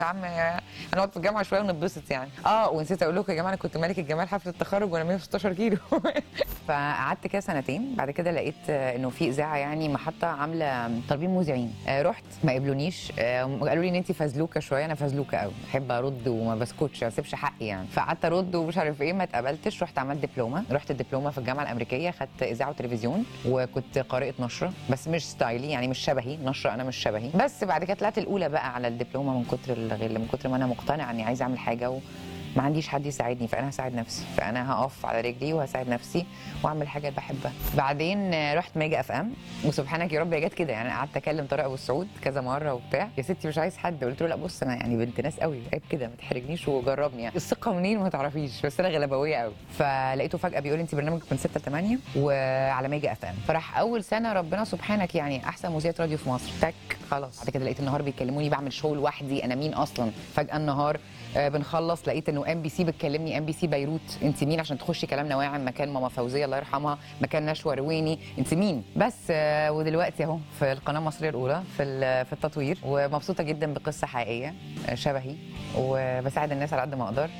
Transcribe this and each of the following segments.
يا عم هنقعد في الجامعه شويه ونتبسط يعني اه ونسيت اقول لكم يا جماعه انا كنت ملك الجمال حفله التخرج وانا 116 كيلو فقعدت كده سنتين بعد كده لقيت آه، انه في اذاعه يعني محطه عامله طالبين مذيعين آه، رحت ما قبلونيش آه، قالوا لي ان انت فزلوكه شويه انا فزلوكه قوي بحب ارد وما بسكتش ما اسيبش حقي يعني فقعدت ارد ومش عارف ايه ما اتقبلتش رحت عملت دبلومه رحت الدبلومه في الجامعه الامريكيه خدت اذاعه وتلفزيون وكنت قارئه نشره بس مش ستايلي يعني مش شبهي نشره انا مش شبهي بس بعد كده طلعت الاولى بقى على الدبلومه من كتر الغل من كتر ما انا مقتنعه اني عايزه اعمل حاجه و... ما عنديش حد يساعدني فانا هساعد نفسي فانا هقف على رجلي وهساعد نفسي واعمل حاجه اللي بحبها بعدين آه، رحت ميجا اف ام وسبحانك يا رب هي جت كده يعني قعدت اكلم طارق ابو السعود كذا مره وبتاع يا ستي مش عايز حد قلت له لا بص انا يعني بنت ناس قوي عيب كده ما تحرجنيش وجربني يعني الثقه منين ما تعرفيش بس انا غلبويه قوي فلقيته فجاه بيقول لي انت برنامجك من 6 ل 8 وعلى ميجا اف ام فراح اول سنه ربنا سبحانك يعني احسن مذيعه راديو في مصر تك خلاص بعد كده لقيت النهار بيكلموني بعمل شو لوحدي انا مين اصلا فجاه النهار آه، بنخلص لقيت انه ام بي سي بتكلمني ام بي سي بيروت انت مين عشان تخشي كلامنا واعم مكان ماما فوزيه الله يرحمها مكان نشوى رويني انت مين بس آه، ودلوقتي اهو في القناه المصريه الاولى في ال- في التطوير ومبسوطه جدا بقصه حقيقيه آه، شبهي وبساعد الناس على قد ما اقدر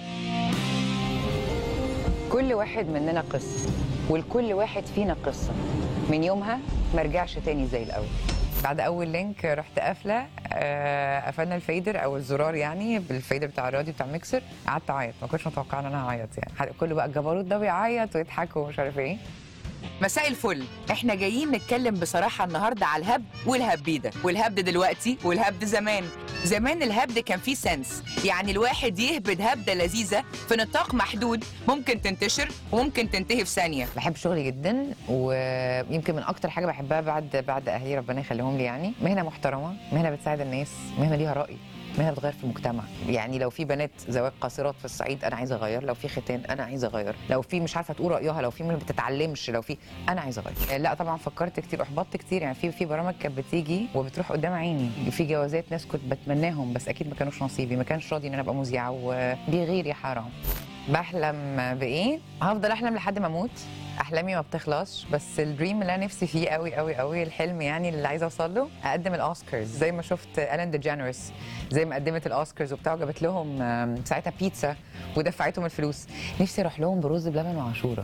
كل واحد مننا قصه ولكل واحد فينا قصه من يومها ما رجعش تاني زي الاول بعد اول لينك رحت قافله آه، قفلنا الفيدر او الزرار يعني بالفيدر بتاع الراديو بتاع ميكسر قعدت اعيط ما كنتش متوقعه ان انا هعيط يعني حد- كله بقى الجبروت ده بيعيط ويضحك ومش عارف ايه مساء الفل احنا جايين نتكلم بصراحة النهاردة على الهبد والهبيدة والهبد دلوقتي والهبد زمان زمان الهبد كان فيه سنس يعني الواحد يهبد هبدة لذيذة في نطاق محدود ممكن تنتشر وممكن تنتهي في ثانية بحب شغلي جدا ويمكن من أكتر حاجة بحبها بعد بعد أهلي ربنا يخليهم لي يعني مهنة محترمة مهنة بتساعد الناس مهنة ليها رأي مهنه بتغير في المجتمع يعني لو في بنات زواج قاصرات في الصعيد انا عايزه اغير لو في ختان انا عايزه اغير لو في مش عارفه تقول رايها لو في ما بتتعلمش لو في انا عايزه اغير لا طبعا فكرت كتير احبطت كتير يعني في في برامج كانت بتيجي وبتروح قدام عيني في جوازات ناس كنت بتمناهم بس اكيد ما كانوش نصيبي ما كانش راضي ان انا ابقى مذيعه وبيغير يا حرام بحلم بايه هفضل احلم لحد ما اموت احلامي ما بتخلصش بس الدريم اللي انا نفسي فيه قوي قوي قوي الحلم يعني اللي عايزه اوصل له اقدم الاوسكارز زي ما شفت الين ديجينيرس زي ما قدمت الاوسكارز وبتاع وجابت لهم آم، ساعتها بيتزا ودفعتهم الفلوس نفسي اروح لهم برز بلبن وعاشوره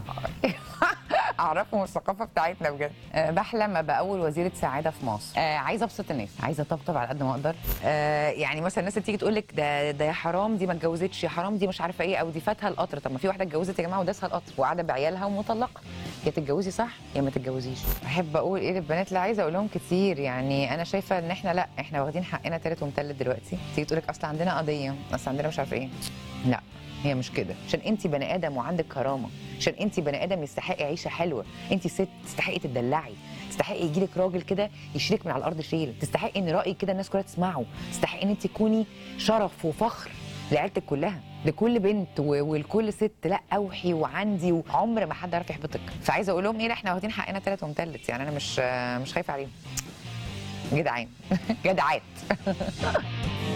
اعرفهم الثقافه بتاعتنا بجد أه بحلم ابقى اول وزيره سعاده في مصر أه عايزه ابسط الناس عايزه اطبطب على قد ما اقدر أه يعني مثلا الناس اللي تيجي تقول لك ده ده يا حرام دي ما اتجوزتش يا حرام دي مش عارفه ايه او دي فاتها القطر طب ما في واحده اتجوزت يا جماعه وداسها القطر وقاعده بعيالها ومطلقه يا تتجوزي صح يا ما تتجوزيش احب اقول ايه للبنات اللي عايزه اقول لهم كتير يعني انا شايفه ان احنا لا احنا واخدين حقنا تالت ومتلت دلوقتي تيجي تقول لك اصل عندنا قضيه اصل عندنا مش عارفه ايه لا هي مش كده عشان انت بني ادم وعندك كرامه عشان انت بني ادم يستحقي عيشه حلوه انت ست تستحقي تدلعي تستحقي يجي لك راجل كده يشيلك من على الارض شيل تستحقي ان رايك كده الناس كلها تسمعه تستحقي ان انت تكوني شرف وفخر لعيلتك كلها لكل بنت و- ولكل ست لا اوحي وعندي وعمر ما حد عرف يحبطك فعايزه اقول لهم ايه لا احنا واخدين حقنا تالت ومتلت يعني انا مش مش خايفه عليهم جدعان جدعات